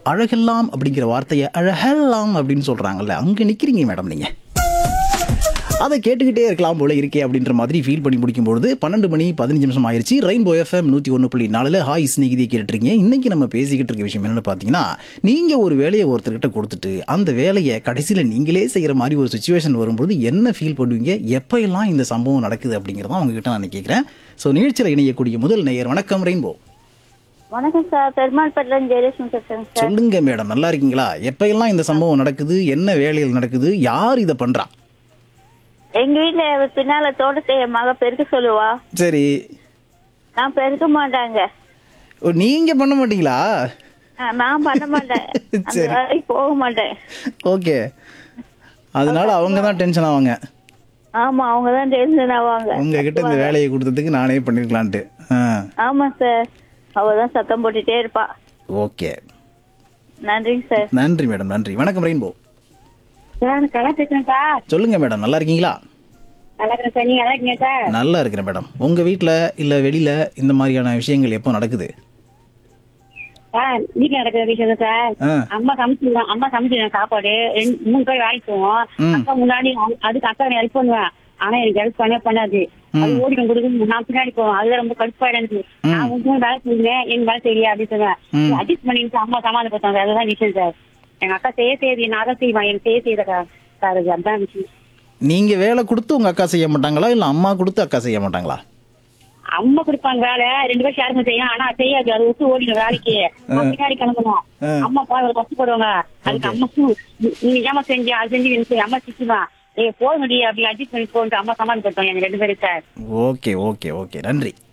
அழகெல்லாம் அப்படிங்கிற வார்த்தையை அழகெல்லாம் அப்படின்னு சொல்றாங்கல்ல அங்க நிக்கிறீங்க மேடம் நீங்க அதை கேட்டுக்கிட்டே இருக்கலாம் போல இருக்கே அப்படின்ற மாதிரி ஃபீல் பண்ணி முடிக்கும்பொழுது பன்னெண்டு மணி பதினஞ்சு நிமிஷம் ஆயிருச்சு ரெயின்போ எஃப்எம் நூற்றி ஒன்று புள்ளி நாலில் ஹாய் ஸ்நேகிதியை கேட்டுருக்கீங்க இன்னைக்கு நம்ம பேசிக்கிட்டு இருக்க விஷயம் என்னன்னு பார்த்தீங்கன்னா நீங்கள் ஒரு வேலையை ஒருத்தர்கிட்ட கொடுத்துட்டு அந்த வேலையை கடைசியில் நீங்களே செய்கிற மாதிரி ஒரு சுச்சுவேஷன் வரும்போது என்ன ஃபீல் பண்ணுவீங்க எப்போயெல்லாம் இந்த சம்பவம் நடக்குது அப்படிங்கிறத உங்ககிட்ட நான் கேட்குறேன் ஸோ நிகழ்ச்சியில் இணையக்கூடிய முதல் நேயர் வணக்கம் ரெயின்போ வணக்கம் சார் பெருமாள் பட்டிலம் ஜெயலட்சுமி பேசுறேங்க சார் சொல்லுங்க மேடம் நல்லா இருக்கீங்களா எப்போயெல்லாம் இந்த சம்பவம் நடக்குது என்ன வேலையில் நடக்குது யார் இதை பண்ணுறா எங்க வீட்டுல பின்னால தோட்டத்தை என் மக பெருக்க சொல்லுவா சரி நான் பெருக்க மாட்டாங்க ஓ, நீங்க பண்ண மாட்டீங்களா ஆ, நான் பண்ண மாட்டேன் அந்த சரி. வேலைக்கு போக மாட்டேன் ஓகே அதனால அவங்க தான் டென்ஷன் ஆவாங்க ஆமா அவங்க தான் டென்ஷன் ஆவாங்க உங்ககிட்ட இந்த வேலையை கொடுத்ததுக்கு நானே பண்ணிருக்கலான்ட்டு ஆ ஆமா சார் அவ தான் சத்தம் போட்டுட்டே இருப்பா ஓகே நன்றிங்க சார் நன்றி மேடம் நன்றி வணக்கம் ரெயின்போ சார் கலா பேசுறேன் சார் சொல்லுங்க மேடம் நல்லா இருக்கீங்களா நல்லா இருக்கிறேன் சார் நீங்க நல்லா இருக்கீங்க சார் நல்லா இருக்கிறேன் மேடம் உங்க வீட்டில் இல்லை வெளியில இந்த மாதிரியான விஷயங்கள் எப்போ நடக்குது சார் வீட்டுல நடக்கிற விஷயம் சார் ஆ அம்மா சமைச்சிருவான் அம்மா சமைச்சிருவேன் சாப்பாடு ரெண்டு மூணு பேர் வேலைக்கு போவோம் ம். அக்கா முன்னாடி அவ- அதுக்கு அக்கா ஹெல்ப் பண்ணுவேன் ஆனா எனக்கு ஹெல்ப் பண்ணவே பண்ணாது அது ஓடிக்கும் கொடுக்கும் நான் பின்னாடி போவேன் அதுல ரொம்ப கடுப்பாயிடும் எனக்கு நான் உங்களுக்கு வேலை செய்வேன் என் வேலை செய்யலையா அப்படின்னு ம். சொல்லுவேன் அட்ஜஸ்ட் பண்ணிட்டு அம்மா சமாளிப்பாங்க அதுதான் விஷயம் சார் எங்க அக்கா செய்ய செய்யுது நான் தான் செய்வேன் எனக்கு செய்ய செய்யற சார் அது அதுதான் விஷயம் நீங்க வேலை கொடுத்து உங்க அக்கா செய்ய மாட்டாங்களா இல்லை அம்மா கொடுத்து அக்கா செய்ய மாட்டாங்களா அம்மா கொடுப்பாங்க வேலை ரெண்டு பேரும் ஷேர் செய்யும் ஆனா செய்யாது அது விட்டு ஓடிடும் வேலைக்கு நான் பின்னாடி கிளம்பணும் ஆ. அம்மா அப்பா இவ்வளவு கஷ்டப்படுவாங்க அதுக்கு அம்மா சு- நீ- நீ ஏமா செஞ்ச அது செஞ்சு எனக்கு அம்மா சிச்சுமா ஏ போக முடியும் அப்படி அட்ஜஸ்ட் பண்ணி போட்டு அம்மா சமாளிப்படுத்தோம் எங்க ரெண்டு பேரும் சார் ஓகே ஓகே ஓகே நன்றி